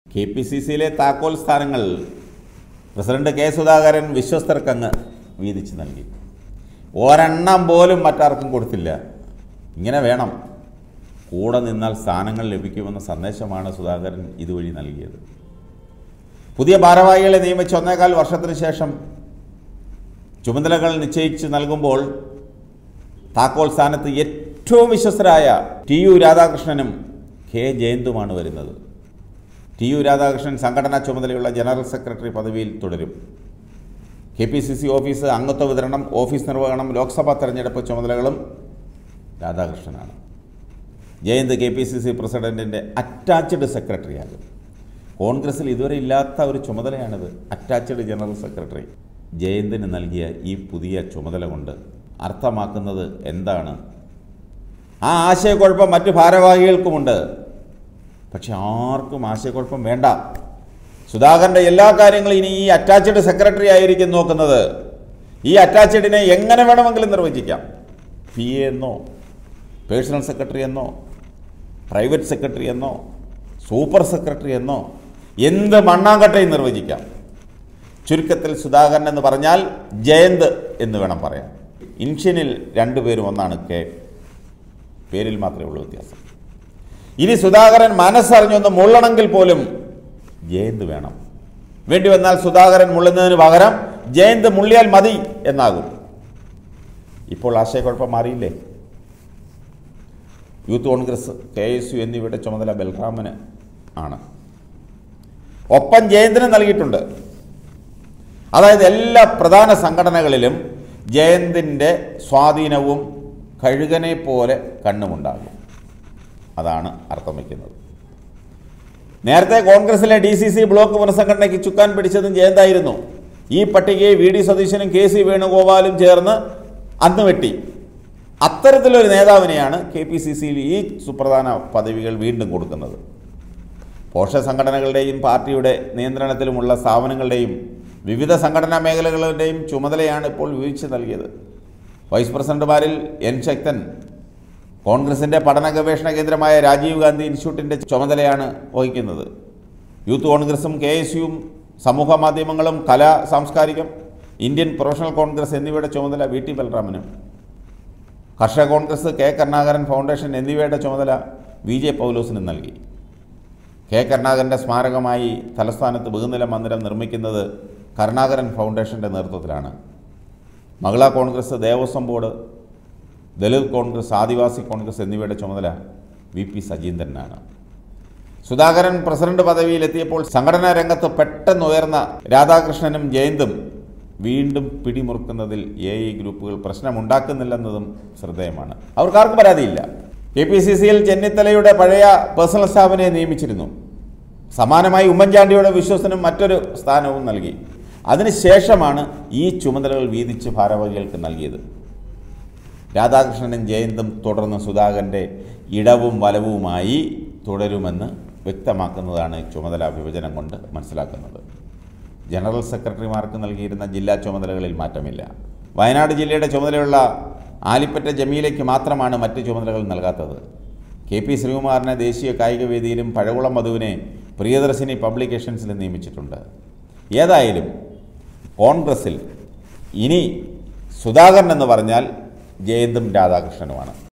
K P C സിയിലെ താക്കോൽ സ്ഥാനങ്ങൾ പ്രസിഡന്റ് കെ സുധാകരൻ വിശ്വസ്തർക്കങ്ങ് വീതിച്ചു നൽകി ഒരെണ്ണം പോലും മറ്റാർക്കും കൊടുത്തില്ല ഇങ്ങനെ വേണം കൂടെ നിന്നാൽ സ്ഥാനങ്ങൾ ലഭിക്കുമെന്ന സന്ദേശമാണ് സുധാകരൻ ഇതുവഴി നൽകിയത് പുതിയ ഭാരവാഹികളെ നിയമിച്ച് ഒന്നേകാൽ വർഷത്തിന് ശേഷം ചുമതലകൾ നിശ്ചയിച്ച് നൽകുമ്പോൾ താക്കോൽ സ്ഥാനത്ത് ഏറ്റവും വിശ്വസ്തരായ ടി യു രാധാകൃഷ്ണനും കെ ജയന്തുമാണ് വരുന്നത് ടി യു രാധാകൃഷ്ണൻ സംഘടനാ ചുമതലയുള്ള ജനറൽ സെക്രട്ടറി പദവിയിൽ തുടരും K P C C office അംഗത്വ വിതരണം ഓഫീസ് നിർവഹണം ലോക്സഭാ തെരഞ്ഞെടുപ്പ് ചുമതലകളും രാധാകൃഷ്ണനാണ് Jayanth K P C C പ്രസിഡൻറ്റിൻ്റെ അറ്റാച്ച്ഡ് സെക്രട്ടറിയാകും കോൺഗ്രസിൽ ഇതുവരെ ഇല്ലാത്ത ഒരു ചുമതലയാണിത് അറ്റാച്ച്ഡ് ജനറൽ സെക്രട്ടറി ജയന്തിന് നൽകിയ ഈ പുതിയ ചുമതല കൊണ്ട് അർത്ഥമാക്കുന്നത് എന്താണ് ആ ആശയക്കുഴപ്പം മറ്റു ഭാരവാഹികൾക്കുമുണ്ട് പക്ഷെ ആർക്കും ആശയക്കുഴപ്പം വേണ്ട സുധാകരൻ്റെ എല്ലാ കാര്യങ്ങളും ഇനി ഈ അറ്റാച്ച്ഡ് സെക്രട്ടറി ആയിരിക്കും നോക്കുന്നത് ഈ അറ്റാച്ച്ഡിനെ എങ്ങനെ വേണമെങ്കിലും നിർവചിക്കാം പി എ എന്നോ പേഴ്സണൽ സെക്രട്ടറി എന്നോ പ്രൈവറ്റ് സെക്രട്ടറി എന്നോ സൂപ്പർ സെക്രട്ടറി എന്നോ എന്ത് മണ്ണാങ്കട്ടയും നിർവചിക്കാം ചുരുക്കത്തിൽ സുധാകരൻ എന്ന് പറഞ്ഞാൽ ജയന്ത് എന്ന് വേണം പറയാൻ ഇൻഷ്യനിൽ രണ്ടുപേരും ഒന്നാണ് കെ പേരിൽ മാത്രമേ ഉള്ളൂ വ്യത്യാസം ഇനി സുധാകരൻ മനസ്സറിഞ്ഞൊന്ന് മുള്ളണമെങ്കിൽ പോലും ജയന്ത് വേണം വേണ്ടി വന്നാൽ സുധാകരൻ മുള്ളുന്നതിന് പകരം ജയന്ത് മുള്ളിയാൽ മതി എന്നാകും ഇപ്പോൾ ആശയക്കുഴപ്പം മാറിയില്ലേ youth Congress K S U എന്നിവയുടെ ചുമതല ബൽറാമിന് ആണ് ഒപ്പം ജയന്തിന് നൽകിയിട്ടുണ്ട് അതായത് എല്ലാ പ്രധാന സംഘടനകളിലും ജയന്തിൻ്റെ സ്വാധീനവും കഴുകനെ പോലെ കണ്ണുമുണ്ടാകും അതാണ് അർത്ഥം വയ്ക്കുന്നത് നേരത്തെ കോൺഗ്രസിലെ ഡി സി സി ബ്ലോക്ക് പുനഃസംഘടനയ്ക്ക് ചുക്കാൻ പിടിച്ചതും ജയന്തായിരുന്നു ഈ പട്ടികയെ വി ഡി സതീശനും കെ സി വേണുഗോപാലും ചേർന്ന് അന്ന് വെട്ടി അത്തരത്തിലൊരു നേതാവിനെയാണ് കെ പി സി സിയിൽ ഈ സുപ്രധാന പദവികൾ വീണ്ടും കൊടുക്കുന്നത് പോഷക സംഘടനകളുടെയും പാർട്ടിയുടെ നിയന്ത്രണത്തിലുമുള്ള സ്ഥാപനങ്ങളുടെയും വിവിധ സംഘടനാ മേഖലകളുടെയും ചുമതലയാണ് ഇപ്പോൾ വിവരിച്ച് നൽകിയത് വൈസ് പ്രസിഡന്റുമാരിൽ എൻ ശക്തൻ കോൺഗ്രസിൻ്റെ പഠന ഗവേഷണ കേന്ദ്രമായ രാജീവ് ഗാന്ധി ഇൻസ്റ്റിറ്റ്യൂട്ടിൻ്റെ ചുമതലയാണ് വഹിക്കുന്നത് യൂത്ത് കോൺഗ്രസും കെ എസ് യുവും സമൂഹ മാധ്യമങ്ങളും കല സാംസ്കാരികം ഇന്ത്യൻ പ്രൊഫഷണൽ കോൺഗ്രസ് എന്നിവയുടെ ചുമതല വി ടി ബലറാമനും കർഷക കോൺഗ്രസ് കെ കരുണാകരൻ ഫൗണ്ടേഷൻ എന്നിവയുടെ ചുമതല വി ജെ പൗലോസിനും നൽകി കെ കരുണാകരൻ്റെ സ്മാരകമായി തലസ്ഥാനത്ത് ബഹുനില മന്ദിരം നിർമ്മിക്കുന്നത് കരുണാകരൻ ഫൗണ്ടേഷൻ്റെ നേതൃത്വത്തിലാണ് മഹിളാ കോൺഗ്രസ് ദേവസ്വം ബോർഡ് ദളിത് കോൺഗ്രസ് ആദിവാസി കോൺഗ്രസ് എന്നിവയുടെ ചുമതല വി പി സജീന്ദ്രനാണ് സുധാകരൻ പ്രസിഡന്റ് പദവിയിലെത്തിയപ്പോൾ സംഘടനാ രംഗത്ത് പെട്ടെന്ന് ഉയർന്ന രാധാകൃഷ്ണനും ജയന്തും വീണ്ടും പിടിമുറുക്കുന്നതിൽ എ ഐ ഗ്രൂപ്പുകൾ പ്രശ്നമുണ്ടാക്കുന്നില്ലെന്നതും ശ്രദ്ധേയമാണ് അവർക്കാർക്കും പരാതിയില്ല കെ പി സി സിയിൽ ചെന്നിത്തലയുടെ പഴയ പേഴ്സണൽ സ്റ്റാഫിനെ നിയമിച്ചിരുന്നു സമാനമായി ഉമ്മൻചാണ്ടിയുടെ വിശ്വസനും മറ്റൊരു സ്ഥാനവും നൽകി അതിനുശേഷമാണ് ഈ ചുമതലകൾ വീതിച്ച് ഭാരവാഹികൾക്ക് നൽകിയത് രാധാകൃഷ്ണനും ജയന്തും തുടർന്ന് സുധാകരൻ്റെ ഇടവും വലവുമായി തുടരുമെന്ന് വ്യക്തമാക്കുന്നതാണ് ചുമതല വിഭജനം കൊണ്ട് മനസ്സിലാക്കുന്നത് ജനറൽ സെക്രട്ടറിമാർക്ക് നൽകിയിരുന്ന ജില്ലാ ചുമതലകളിൽ മാറ്റമില്ല വയനാട് ജില്ലയുടെ ചുമതലയുള്ള ആലിപ്പറ്റ ജമീലയ്ക്ക് മാത്രമാണ് മറ്റ് ചുമതലകൾ നൽകാത്തത് കെ പി ശ്രീകുമാറിനെ ദേശീയ കായിക വേദിയിലും പഴകുളം മധുവിനെ പ്രിയദർശിനി പബ്ലിക്കേഷൻസിലും നിയമിച്ചിട്ടുണ്ട് ഏതായാലും കോൺഗ്രസിൽ ഇനി സുധാകരൻ എന്ന് പറഞ്ഞാൽ ജയന്തും രാധാകൃഷ്ണനുമാണ്